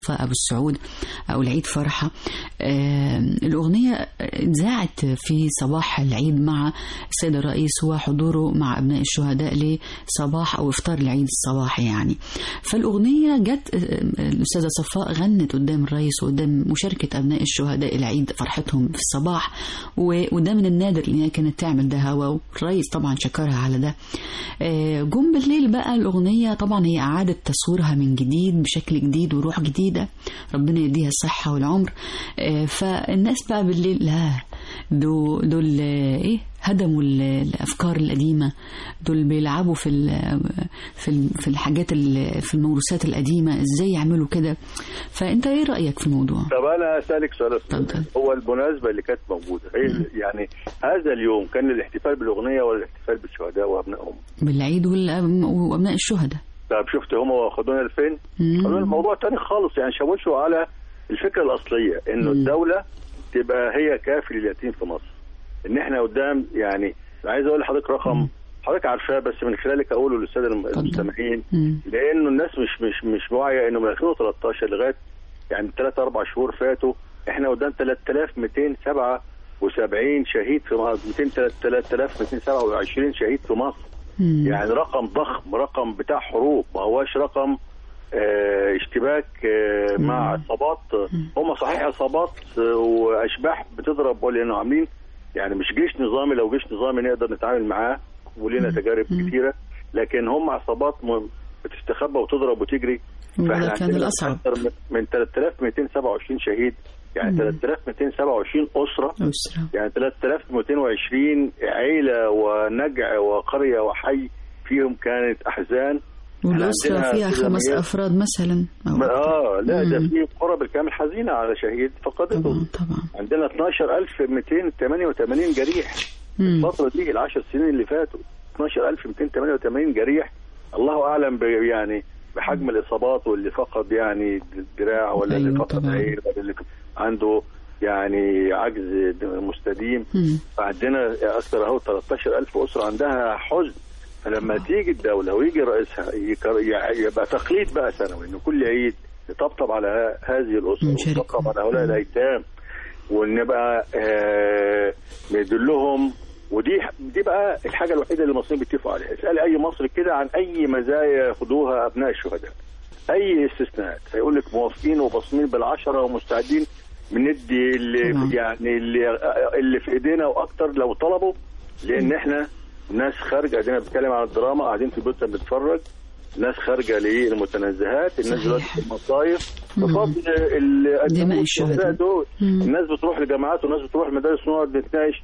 أبو السعود أو العيد فرحة آه، الأغنية اتذاعت في صباح العيد مع السيد الرئيس وحضوره مع أبناء الشهداء لصباح أو إفطار العيد الصباحي يعني فالأغنية جت آه، الأستاذة صفاء غنت قدام الرئيس وقدام مشاركة أبناء الشهداء العيد فرحتهم في الصباح و- وده من النادر إن هي كانت تعمل ده هوا والرئيس طبعا شكرها على ده آه، جم بالليل بقى الأغنية طبعا هي أعادت تصويرها من جديد بشكل جديد وروح جديدة ربنا يديها الصحة والعمر آه، فالناس بقى بالليل لا دول, دول آه، إيه هدموا ال- الأفكار القديمة دول بيلعبوا في ال- في ال- في الحاجات ال- في الموروثات القديمة إزاي يعملوا كده فأنت إيه رأيك في الموضوع؟ طب انا اسالك سؤال يا أستاذ. اتفضل. هو المناسبه اللي كانت موجوده هي يعني هذا اليوم كان الاحتفال بالاغنيه ولا الاحتفال بالشهداء وابنائهم؟ بالعيد والأب- وأبناء الشهداء طب شفت هم واخدونا لفين؟ مم. خدونا الموضوع تاني خالص يعني شوشوا على الفكره الاصليه انه مم. الدوله تبقى هي كافل اليتيم في مصر ان احنا قدام يعني عايز اقول لحضرتك رقم حضرتك عارفاه بس من خلالك اقوله للساده الم- المستمعين مم. لانه الناس مش مش مش واعيه انه من 2013 لغايه يعني ثلاث اربع شهور فاتوا احنا قدام 3277 شهيد في مصر 200 3227 شهيد في مصر مم. يعني رقم ضخم رقم بتاع حروب ما هواش رقم آه، اشتباك آه، مع عصابات هم صحيح عصابات آه، واشباح بتضرب لانه عاملين يعني مش جيش نظامي لو جيش نظامي نقدر نتعامل معاه ولنا تجارب كتيره لكن هم عصابات م- بتستخبى وتضرب وتجري وده كان عندنا الأصعب. أكثر من- من 3227 شهيد يعني 3227 اسره أسرة يعني 3220 عيلة ونجع وقرية وحي فيهم كانت أحزان والأسرة عندنا فيها خمس سلاميات. أفراد مثلا أو ما- أكتر. اه لا ده مم. في قرى بالكامل حزينة على شهيد فقدته طبعا طبعا عندنا 12288 جريح مم. الفترة دي العشر سنين اللي فاتوا 12288 جريح الله أعلم ب- يعني بحجم الإصابات واللي فقد يعني دراع ولا اللي أيوة فقد طبعاً. عين ولا اللي عنده يعني عجز مستديم مم. فعندنا اكثر اهو 13000 اسره عندها حزن فلما تيجي الدوله ويجي رئيسها يكر- يع- يبقى تقليد بقى سنوي انه كل عيد يطبطب على ه- هذه الاسره نشاركهم. ويطبطب على هؤلاء الايتام ونبقى آه ندلهم ودي دي بقى الحاجه الوحيده اللي المصريين بيتفقوا عليها اسالي اي مصري كده عن اي مزايا ياخدوها ابناء الشهداء اي استثناءات هيقول لك موافقين وباصمين بالعشره ومستعدين بندي اللي طبعا. يعني اللي اللي في ايدينا واكتر لو طلبوا لان احنا ناس خارجه قاعدين بنتكلم عن الدراما قاعدين في بيوتنا بنتفرج ناس خارجه للمتنزهات الناس صحيح. دلوقتي في المصايف مم. بفضل اللي قدموه دماء الشهداء الشهداء. دول مم. الناس بتروح لجامعات والناس بتروح مدارس ونقعد نتناقش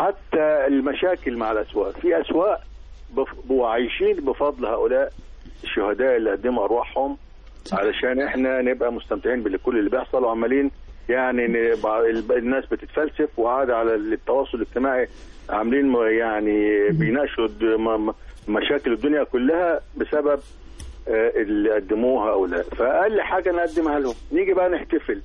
حتى المشاكل مع الاسواق في اسواق بف- وعايشين بفضل هؤلاء الشهداء اللي قدموا ارواحهم علشان احنا نبقى مستمتعين بكل اللي بيحصل وعمالين يعني نبقى ال- الناس بتتفلسف وقاعده على التواصل الاجتماعي عاملين م- يعني بيناقشوا الد- م- م- مشاكل الدنيا كلها بسبب آه، اللي قدموه هؤلاء فاقل حاجه نقدمها لهم نيجي بقى نحتفل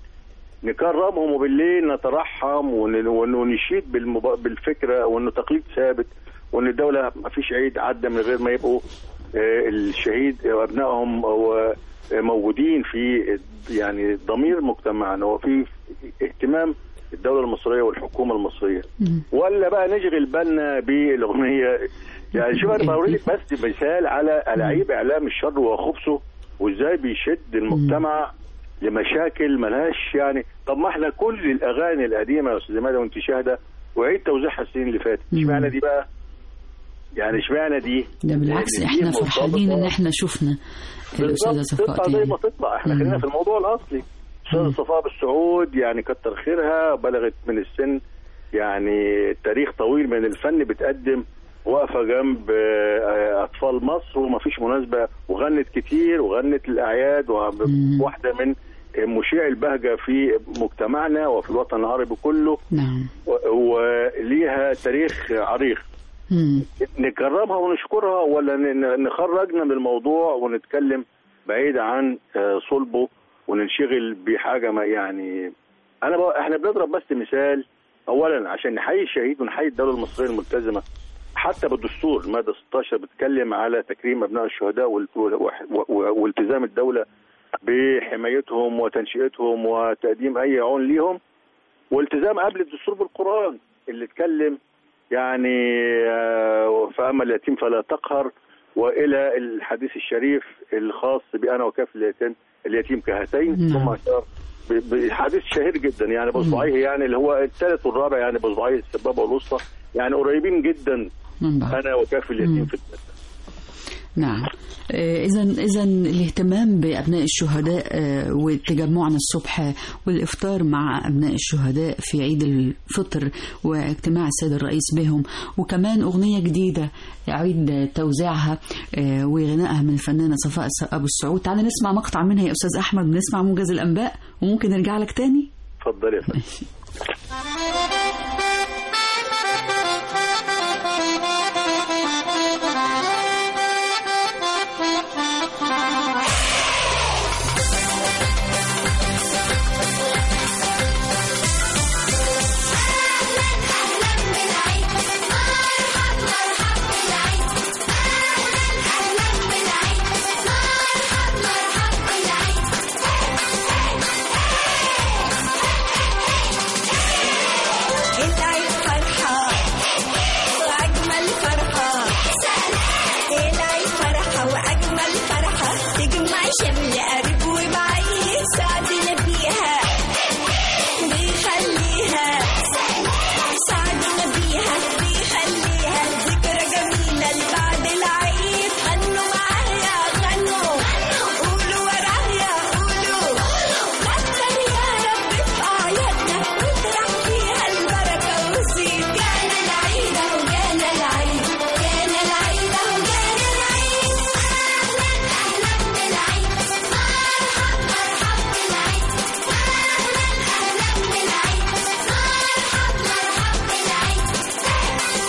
نكرمهم وبالليل نترحم ون- ون- ونشيد بالمب... بالفكره وانه تقليد ثابت وان الدوله ما فيش عيد عدى من غير ما يبقوا آه، الشهيد وابنائهم و- موجودين في يعني ضمير مجتمعنا وفي اهتمام الدوله المصريه والحكومه المصريه مم. ولا بقى نشغل بالنا بالاغنيه يعني شوف انا بوريك بس مثال على لعيب اعلام الشر وخبثه وازاي بيشد المجتمع لمشاكل ملهاش يعني طب ما احنا كل الاغاني القديمه يا استاذ مادة وانت شاهده وعيد توزيعها السنين اللي فاتت مم. اشمعنى دي بقى؟ يعني اشمعنى دي؟ ده بالعكس لأن دي احنا مرتبطة- فرحانين ان احنا شفنا الاستاذه بالظبط، صفاء تطلع زي تاني ما تطلع احنا مم. خلينا في الموضوع الاصلي استاذ صفاء بالسعود يعني كتر خيرها بلغت من السن يعني تاريخ طويل من الفن بتقدم واقفه جنب آه، اطفال مصر وما فيش مناسبه وغنت كتير وغنت الاعياد مم. وواحده من مشيع البهجه في مجتمعنا وفي الوطن العربي كله نعم و- وليها تاريخ عريق مم. نكرمها ونشكرها ولا ن- ن- نخرجنا من الموضوع ونتكلم بعيد عن آه، صلبه وننشغل بحاجه ما يعني انا بقى احنا بنضرب بس مثال اولا عشان نحيي الشهيد ونحيي الدوله المصريه الملتزمه حتى بالدستور الماده 16 بتتكلم على تكريم ابناء الشهداء والت- و- و- والتزام الدوله بحمايتهم وتنشئتهم وتقديم اي عون ليهم والتزام قبل الدستور بالقران اللي اتكلم يعني آه، فاما اليتيم فلا تقهر والى الحديث الشريف الخاص بانا وكاف اليتيم اليتيم كهاتين نعم. ثم اشار ب- بحديث شهير جدا يعني باصبعيه يعني اللي هو الثالث والرابع يعني باصبعيه السبابه والوسطى يعني قريبين جدا من بعض انا وكاف اليتيم مم. في الجنه نعم إذا إذا الاهتمام بأبناء الشهداء آه، وتجمعنا الصبح والإفطار مع أبناء الشهداء في عيد الفطر واجتماع السيد الرئيس بهم وكمان أغنية جديدة يعيد توزيعها آه، وغنائها من الفنانة صفاء أبو السعود تعالى نسمع مقطع منها يا أستاذ أحمد ونسمع موجز الأنباء وممكن نرجع لك تاني اتفضل يا فندم العيد فرحة وأجمل فرحة العيد فرحة وأجمل فرحة تجمع شمل قريب وبعيد سعدنا بيها بيخليها سعدنا بيها بيخليها ذكرى جميلة لبعد العيد غنوا معايا غنوا قولوا ورايا قولوا كتر يا رب في أعيادنا واطرح فيها البركة وزيد جانا العيد أهو جانا العيد جانا العيد أهو جانا العيد أهلا أهلا بالعيد مرحب مرحب بالعيد أهلا أهلا بالعيد مرحب مرحب بالعيد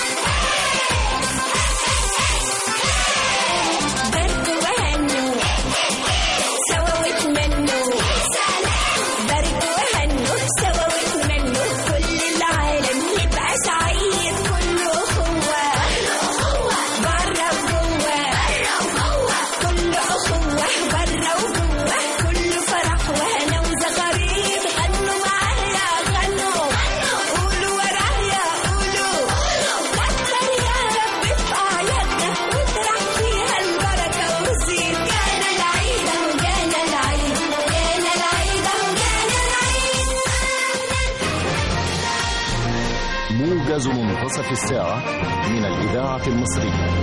بردوا وهنوا سوا واتمنوا بردوا وهنوا سوا واتمنوا كل العالم يبقى سعيد كله أخوة برا وجوه كل أخوة برا وجوه كل فرح وهنا وزغاريد غنوا معايا غنوا قولوا ورايا قولوا كتر يا رب في أعيادنا واطرح فيها البركة وزيد جانا العيد أهو جانا العيد جانا العيد أهو جانا العيد موجز منتصف الساعة من الإذاعة المصرية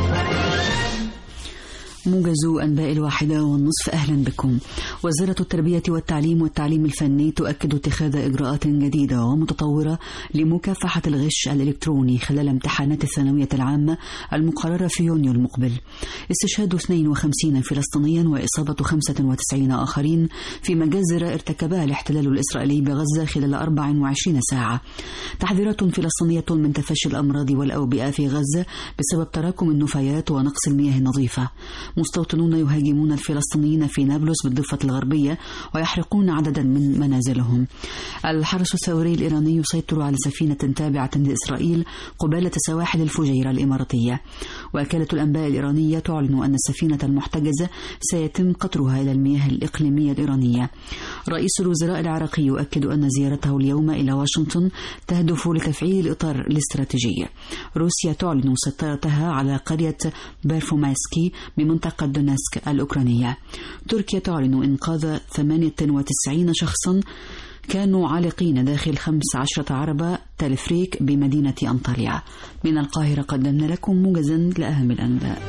موجز أنباء الواحدة والنصف أهلا بكم وزارة التربية والتعليم والتعليم الفني تؤكد اتخاذ إجراءات جديدة ومتطورة لمكافحة الغش الإلكتروني خلال امتحانات الثانوية العامة المقررة في يونيو المقبل استشهاد 52 فلسطينيا وإصابة 95 آخرين في مجازر ارتكبها الاحتلال الإسرائيلي بغزة خلال 24 ساعة تحذيرات فلسطينية من تفشي الأمراض والأوبئة في غزة بسبب تراكم النفايات ونقص المياه النظيفة مستوطنون يهاجمون الفلسطينيين في نابلس بالضفة الغربية ويحرقون عددا من منازلهم الحرس الثوري الإيراني يسيطر على سفينة تابعة لإسرائيل قبالة سواحل الفجيرة الإماراتية وكالة الأنباء الإيرانية تعلن أن السفينة المحتجزة سيتم قطرها إلى المياه الإقليمية الإيرانية رئيس الوزراء العراقي يؤكد أن زيارته اليوم إلى واشنطن تهدف لتفعيل الإطار الاستراتيجي روسيا تعلن سيطرتها على قرية بيرفوماسكي بمنطقة دونسك الأوكرانية تركيا تعلن إنقاذ 98 شخصا كانوا عالقين داخل 15 عربة تلفريك بمدينة أنطاليا من القاهرة قدمنا لكم موجزا لأهم الأنباء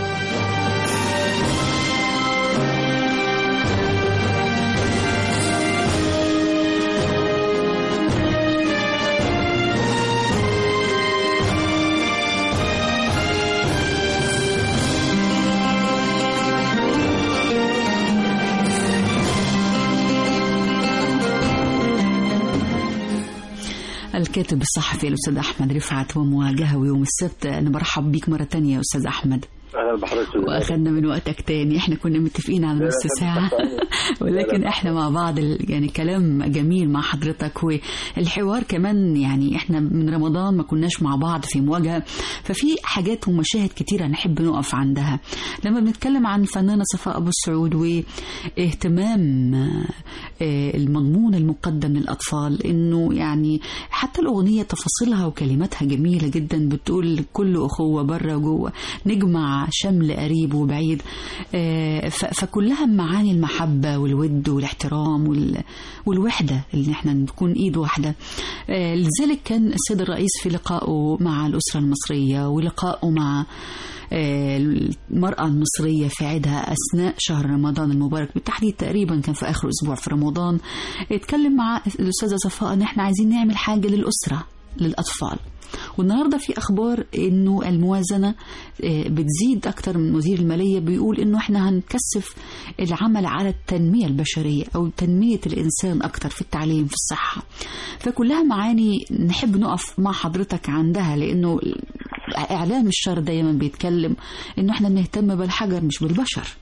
الكاتب الصحفي الأستاذ أحمد رفعت ومواجهة ويوم السبت أنا برحب بيك مرة تانية يا أستاذ أحمد اهلا اهلا بحضرتك واخدنا من وقتك تاني احنا كنا متفقين على لا، نص لا، ساعة ولكن لا. احنا مع بعض ال- يعني كلام جميل مع حضرتك والحوار كمان يعني احنا من رمضان ما كناش مع بعض في مواجهة ففي حاجات ومشاهد كتيرة نحب نقف عندها لما بنتكلم عن الفنانة صفاء أبو السعود واهتمام آه، المضمون المقدم للأطفال إنه يعني حتى الأغنية تفاصيلها وكلماتها جميلة جدا بتقول كل أخوة بره وجوه نجمع شمل قريب وبعيد آه، ف- فكلها معاني المحبة والود والاحترام وال- والوحدة اللي احنا نكون إيد واحدة آه، لذلك كان السيد الرئيس في لقائه مع الأسرة المصرية ولقائه مع آه، المرأة المصرية في عيدها أثناء شهر رمضان المبارك بالتحديد تقريبا كان في آخر أسبوع في رمضان اتكلم مع الأستاذة صفاء إن احنا عايزين نعمل حاجة للأسرة للأطفال والنهارده في اخبار انه الموازنه آه، بتزيد اكتر من وزير الماليه بيقول انه احنا هنكثف العمل على التنميه البشريه او تنميه الانسان اكتر في التعليم في الصحه فكلها معاني نحب نقف مع حضرتك عندها لانه اعلام الشر دايما بيتكلم انه احنا بنهتم بالحجر مش بالبشر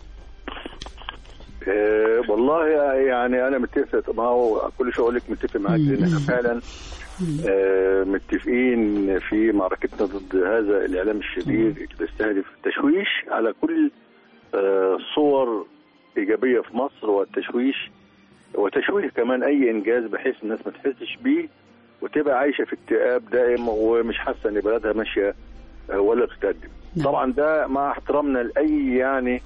آه، والله يعني انا متفق ما هو كل شيء اقول لك متفق معاك لان احنا فعلا آه، متفقين في معركتنا ضد هذا الاعلام الشرير اللي بيستهدف التشويش على كل آه، صور ايجابيه في مصر والتشويش وتشويه كمان اي انجاز بحيث الناس ما تحسش بيه وتبقى عايشه في اكتئاب دائم ومش حاسه ان بلدها ماشيه آه، ولا بتتقدم نعم. طبعا ده مع احترامنا لاي يعني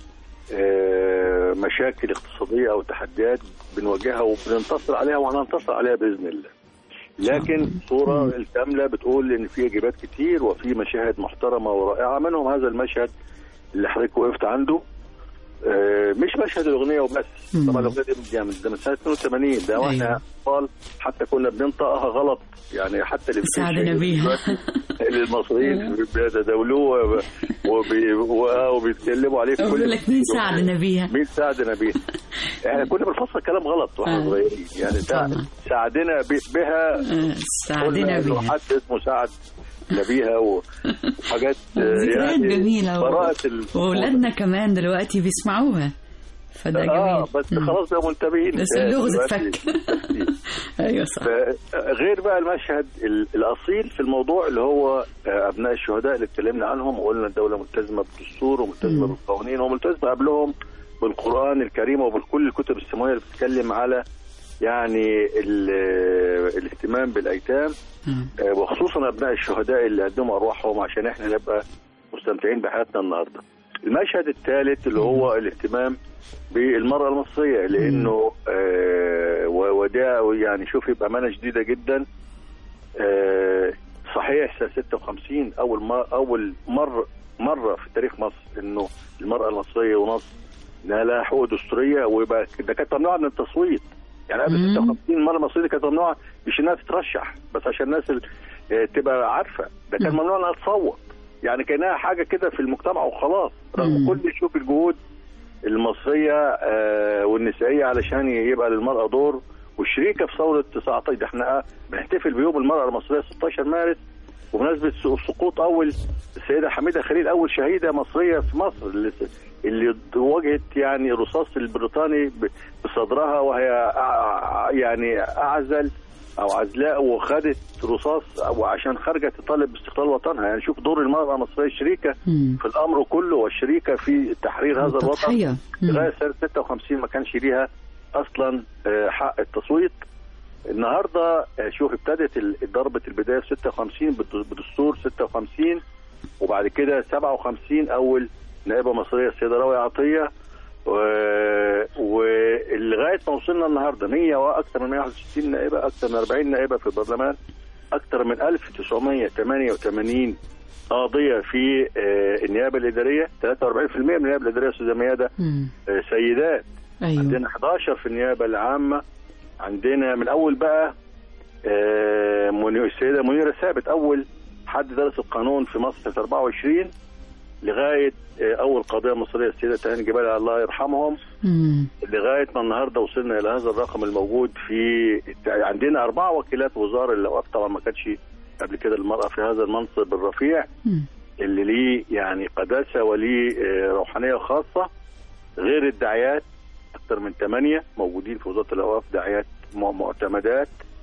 آه، مشاكل اقتصاديه او تحديات بنواجهها وبننتصر عليها وهننتصر عليها باذن الله. لكن الصوره الكامله بتقول ان في اجابات كتير وفي مشاهد محترمه ورائعه منهم هذا المشهد اللي حضرتك وقفت عنده آه، مش مشهد الاغنيه وبس مم. طبعا الاغنيه دي من- يعني ده من سنه 82 ده واحنا أيوة. اطفال حتى كنا بننطقها غلط يعني حتى اللي سعدنا بتمشي بيها. دلوقتي اللي المصريين بيتداولوه وب- وبي- و- وبيتكلموا عليه في اقول كل لك مين ساعدنا بيها مين ساعدنا بيها؟ احنا كنا بنفسر كلام غلط واحنا آه. صغيرين يعني سا- طبعا. ساعدنا ب- بها آه، ساعدنا قلنا إنه بيها حد اسمه سعد نبيها و- وحاجات آه، ذكريات يعني جميلة و- براءة ال- واولادنا كمان دلوقتي بيسمعوها فده جميل اه بس مم. خلاص بقى منتبهين بس آه، اللغز دلوقتي. اتفك. ايوه صح ف- غير بقى المشهد ال- الاصيل في الموضوع اللي هو آه، ابناء الشهداء اللي اتكلمنا عنهم وقلنا الدوله ملتزمه بالدستور وملتزمه مم. بالقوانين وملتزمه قبلهم بالقران الكريم وبكل الكتب السماويه اللي بتتكلم على يعني ال- الاهتمام بالايتام مم. آه، وخصوصا ابناء الشهداء اللي قدموا ارواحهم عشان احنا نبقى مستمتعين بحياتنا النهارده. المشهد الثالث اللي هو الاهتمام بالمراه المصريه لانه آه و- وده يعني شوفي بامانه شديده جدا آه صحيح سنه 56 اول ما اول مره مره في تاريخ مصر انه المراه المصريه ونص انها لها حقوق دستوريه ويبقى ده كانت ممنوعه من التصويت يعني قبل مم. 56 المراه المصريه دي كانت ممنوعه مش انها تترشح بس عشان الناس ال- آه، تبقى عارفه ده كان مم. ممنوع انها تصوت يعني كانها حاجه كده في المجتمع وخلاص رغم مم. كل شوف الجهود المصريه آه، والنسائيه علشان يبقى للمراه دور والشريكه في ثوره 19 ده احنا بنحتفل بيوم المراه المصريه 16 مارس وبمناسبه س- سقوط اول السيده حميده خليل اول شهيده مصريه في مصر اللي, اللي واجهت يعني الرصاص البريطاني ب- بصدرها وهي أع- يعني اعزل او عزلاء وخدت رصاص وعشان خرجت تطالب باستقلال وطنها يعني شوف دور المراه المصريه الشريكه مم. في الامر كله والشريكه في تحرير هذا الوطن تضحية. مم. لغايه سنه 56 ما كانش ليها اصلا آه، حق التصويت النهارده آه، شوف ابتدت ال- ضربه البدايه في 56 بالد- بدستور 56 وبعد كده 57 اول نائبه مصريه السيده راويه عطيه و- ولغايه ما وصلنا النهارده 100 واكثر من 161 نائبه اكثر من 40 نائبه في البرلمان اكثر من 1988 قاضيه في آه، النيابه الاداريه 43% من النيابه الاداريه استاذه مياده مم. آه، سيدات ايوه عندنا 11 في النيابه العامه عندنا من اول بقى آه، مني- السيده منيره ثابت اول حد درس القانون في مصر سنه 24 لغايه آه، اول قضيه مصريه السيده تهاني جبال الله يرحمهم مم. لغايه ما النهارده وصلنا الى هذا الرقم الموجود في الت- عندنا اربع وكيلات وزاره اللي وقف طبعا ما كانش قبل كده المراه في هذا المنصب الرفيع مم. اللي ليه يعني قداسه وليه آه، روحانيه خاصه غير الداعيات اكثر من ثمانيه موجودين في وزاره الاوقاف داعيات م- معتمدات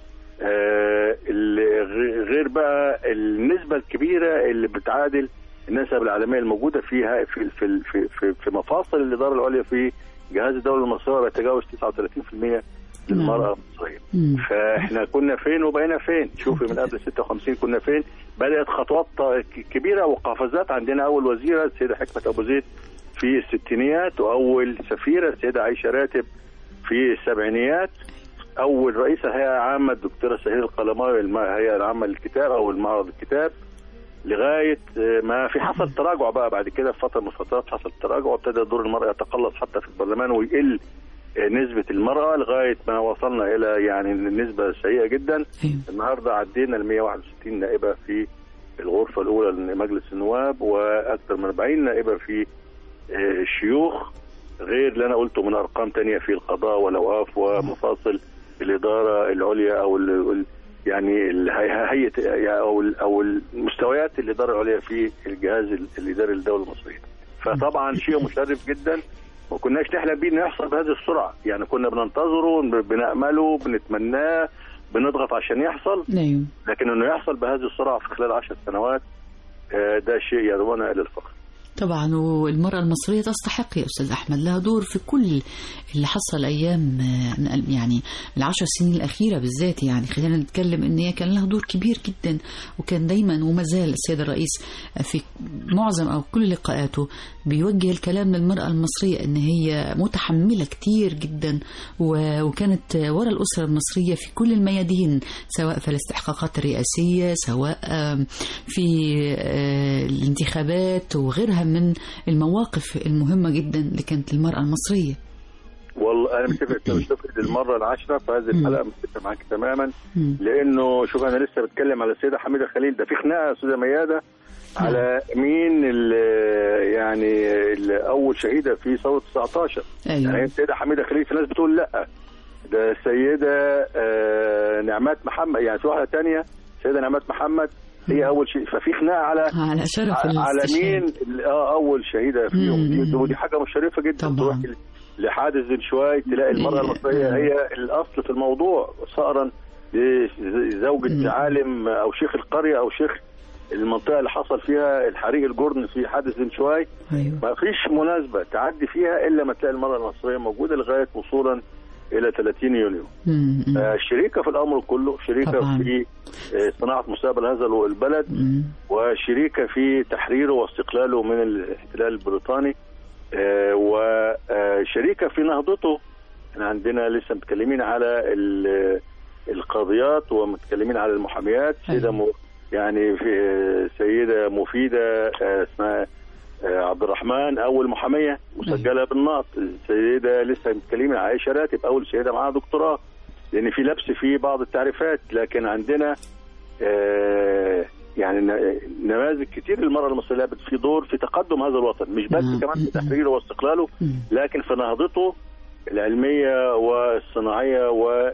آه، اللي غ- غير بقى النسبه الكبيره اللي بتعادل النسب العالميه الموجوده فيها في في في في, في مفاصل الاداره العليا في جهاز الدوله المصريه بيتجاوز 39% للمراه المصريه مم. فاحنا كنا فين وبقينا فين شوفي من قبل 56 كنا فين بدات خطوات ك- كبيره وقفزات عندنا اول وزيره السيده حكمه ابو زيد في الستينيات واول سفيره السيده عائشه راتب في السبعينيات اول رئيسه هيئه عامه الدكتوره سهير القلماوي الم- الهيئه العامه للكتاب او المعرض الكتاب لغايه آه، ما في حصل تراجع بقى بعد كده في فتره من الفترات حصل تراجع وابتدى دور المراه يتقلص حتى في البرلمان ويقل آه، نسبه المراه لغايه ما وصلنا الى يعني النسبه سيئه جدا أيوة. النهارده عدينا ال 161 نائبه في الغرفه الاولى لمجلس النواب واكثر من 40 نائبه في آه، الشيوخ غير اللي انا قلته من ارقام تانية في القضاء والاوقاف ومفاصل الاداره العليا او ال- ال- يعني الهي- هيئه او ال- او المستويات الاداره العليا في الجهاز ال- الاداري للدوله المصريه. فطبعا شيء مشرف جدا ما كناش نحلم بيه انه يحصل بهذه السرعه، يعني كنا بننتظره بنامله بنتمناه بنضغط عشان يحصل أيوة. لكن انه يحصل بهذه السرعه في خلال عشر سنوات آه، ده شيء يدعونا الى الفخر. طبعا والمرأة المصرية تستحق يا أستاذ أحمد لها دور في كل اللي حصل أيام آه، من- يعني العشر سنين الأخيرة بالذات يعني خلينا نتكلم إن هي كان لها دور كبير جدا وكان دايما وما زال السيد الرئيس في معظم أو كل لقاءاته بيوجه الكلام للمرأة المصرية إن هي متحملة كتير جدا و- وكانت ورا الأسرة المصرية في كل الميادين سواء في الاستحقاقات الرئاسية سواء آم، في آه، الانتخابات وغيرها من المواقف المهمة جدا اللي كانت للمرأة المصرية والله انا متفق متفق للمره العاشره في هذه الحلقه متفق معاك تماما مم. لانه شوف انا لسه بتكلم على السيده حميده خليل ده في خناقه يا استاذه مياده على مين ال يعني ال اول شهيده في ثوره 19 يعني أيوة السيده حميده خليل في ناس بتقول لا ده السيده آه، نعمات محمد يعني في واحده تانية السيده نعمات محمد هي اول شيء ففي خناقه على على شرف على الاستشهاد. مين ال- اه اول شهيده فيهم مم. دي, ودي حاجه مشرفه جدا طبعاً. تروح لحادث بن شوي تلاقي المراه إيه. المصريه هي الاصل في الموضوع صقرا لزوجة مم. عالم او شيخ القريه او شيخ المنطقه اللي حصل فيها الحريق الجرن في حادث بن شوي أيوة ما فيش مناسبه تعدي فيها الا ما تلاقي المراه المصريه موجوده لغايه وصولا الى 30 يونيو مم. مم. آه، شريكه في الامر كله شريكه طبعاً. في آه، صناعه مستقبل هذا البلد مم. وشريكه في تحريره واستقلاله من الاحتلال البريطاني آه، وشريكه في نهضته احنا عندنا لسه متكلمين على ال- القاضيات ومتكلمين على المحاميات سيده أيوة. م... يعني في آه، سيده مفيده آه، اسمها آه، عبد الرحمن اول محاميه مسجله بالنقط السيده لسه متكلمين على عائشه راتب اول سيده معاها دكتوراه لان في لبس في بعض التعريفات لكن عندنا آه، يعني ن- نماذج كتير للمراه المصريه لعبت في دور في تقدم هذا الوطن مش بس نعم. كمان في تحريره واستقلاله مم. لكن في نهضته العلميه والصناعيه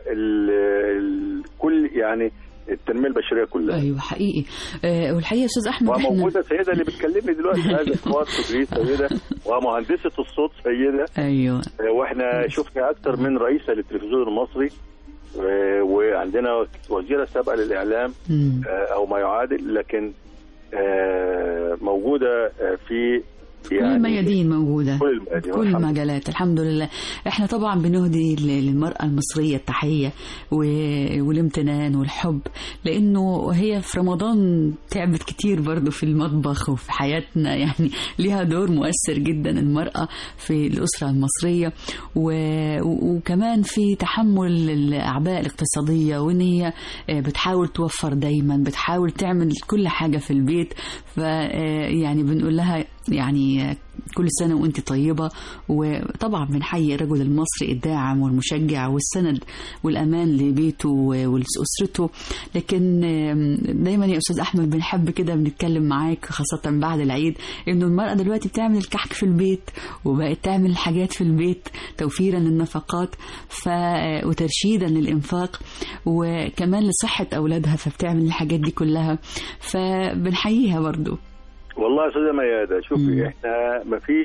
وكل يعني التنميه البشريه كلها ايوه حقيقي آه والحقيقه يا استاذ احمد احنا وموجوده السيده اللي بتكلمني دلوقتي هذا اخوات تدريس سيده ومهندسه الصوت سيده ايوه آه، واحنا شفنا اكثر من رئيسه للتلفزيون المصري آه، وعندنا وزيره سابقه للاعلام مم. آه، او ما يعادل لكن آه، موجوده آه، في كل الميادين موجودة كل الميادين كل والحمد لله. المجالات الحمد لله احنا طبعا بنهدي ل- للمرأة المصرية التحية و- والامتنان والحب لانه هي في رمضان تعبت كتير برضو في المطبخ وفي حياتنا يعني ليها دور مؤثر جدا المرأة في الأسرة المصرية و- و- وكمان في تحمل الأعباء الاقتصادية وإن هي آه، بتحاول توفر دايما بتحاول تعمل كل حاجة في البيت ف آه، يعني بنقول لها يعني آه، كل سنة وانت طيبة وطبعا بنحيي الرجل المصري الداعم والمشجع والسند والأمان لبيته ولأسرته لكن آم، دايما يا أستاذ أحمد بنحب كده بنتكلم معاك خاصة بعد العيد إنه المرأة دلوقتي بتعمل الكحك في البيت وبقت تعمل حاجات في البيت توفيرا للنفقات ف وترشيدا للإنفاق وكمان لصحة أولادها فبتعمل الحاجات دي كلها فبنحييها برضو والله يا استاذه ميادة مم. شوفي احنا مفيش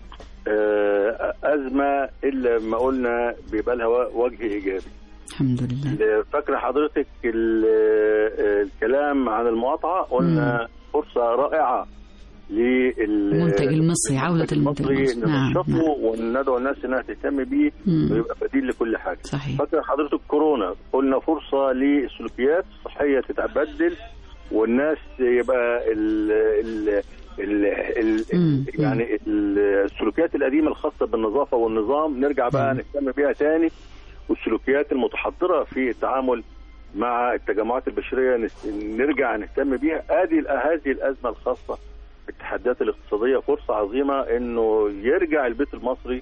آه، ازمه الا لما قلنا بيبقى لها وجه ايجابي الحمد لله فاكره حضرتك ال- آه، الكلام عن المقاطعه قلنا فرصه رائعه لل المنتج المصري، عودة المنتج المصري. نعم، ننشطه نعم. وندعو الناس انها تهتم بيه مم. ويبقى بديل لكل حاجه صحيح فاكر حضرتك كورونا قلنا فرصه للسلوكيات الصحيه تتبدل والناس يبقى ال ال ال ال مم. يعني ال- السلوكيات القديمه الخاصه بالنظافه والنظام نرجع بقى مم. نهتم بيها تاني والسلوكيات المتحضره في التعامل مع التجمعات البشريه نس- نرجع نهتم بيها ادي هذه الازمه الخاصه بالتحديات الاقتصاديه فرصه عظيمه انه يرجع البيت المصري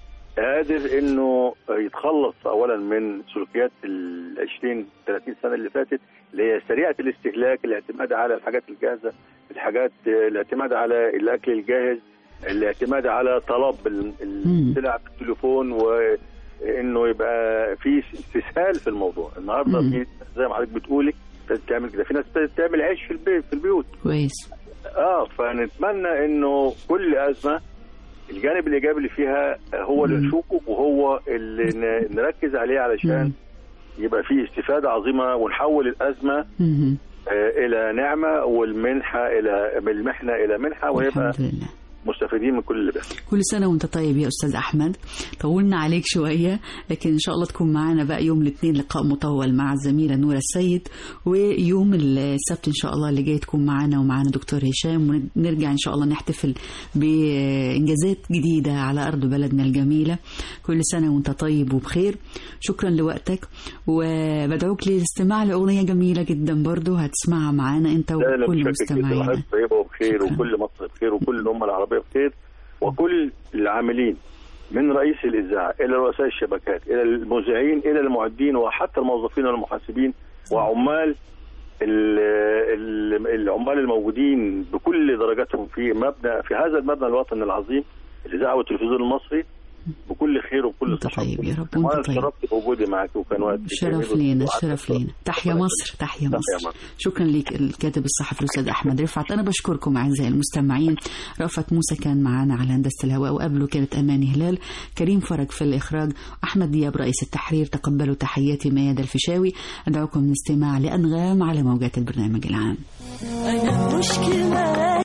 قادر انه يتخلص اولا من سلوكيات ال 20 30 سنه اللي فاتت اللي هي سريعه الاستهلاك الاعتماد على الحاجات الجاهزه الحاجات الاعتماد على الاكل الجاهز الاعتماد على طلب ال- مم. السلع في التليفون وانه يبقى في استسهال في الموضوع النهارده مم. في زي ما حضرتك بتقولي ابتدت تعمل كده في ناس ابتدت تعمل عيش في البيت في البيوت كويس اه فنتمنى انه كل ازمه الجانب الايجابي اللي فيها هو اللي مم. نشوفه وهو اللي ن- نركز عليه علشان مم. يبقى فيه استفاده عظيمه ونحول الازمه مهم. آه، الى نعمه والمنحه الى من المحنه الى منحه ونبقى الحمد لله مستفيدين من كل اللي بيحصل كل سنة وانت طيب يا أستاذ أحمد طولنا عليك شوية لكن إن شاء الله تكون معنا بقى يوم الاثنين لقاء مطول مع الزميلة نورة السيد ويوم السبت إن شاء الله اللي جاي تكون معنا ومعنا دكتور هشام ونرجع إن شاء الله نحتفل بإنجازات جديدة على أرض بلدنا الجميلة كل سنة وانت طيب وبخير شكرا لوقتك وبدعوك للاستماع لأغنية جميلة جدا برضو هتسمعها معانا انت لا لا وكل بشكل كده مستمعينا وحضرتك طيبه وبخير شكراً. وكل مصر بخير وكل الامه العربيه بخير وكل العاملين من رئيس الاذاعه الى رؤساء الشبكات الى المذيعين الى المعدين وحتى الموظفين والمحاسبين وعمال ال- ال- العمال الموجودين بكل درجاتهم في مبنى في هذا المبنى الوطني العظيم الاذاعه والتلفزيون المصري بكل خير وبكل وانت صحه طيب يا رب وانا وانت طيب اتشرفت بوجودي معك وكان وقت شرف جميل لينا وسعدت شرف لينا تحيا ربنا مصر تحيا تحيا مصر مصر. شكرا لك الكاتب الصحفي الاستاذ احمد رفعت انا بشكركم اعزائي المستمعين رأفت موسى كان معانا على هندسه الهواء وقبله كانت اماني هلال كريم فرج في الاخراج احمد دياب رئيس التحرير تقبلوا تحياتي مياد الفيشاوي ادعوكم للاستماع لانغام على موجات البرنامج العام أنا مشكلة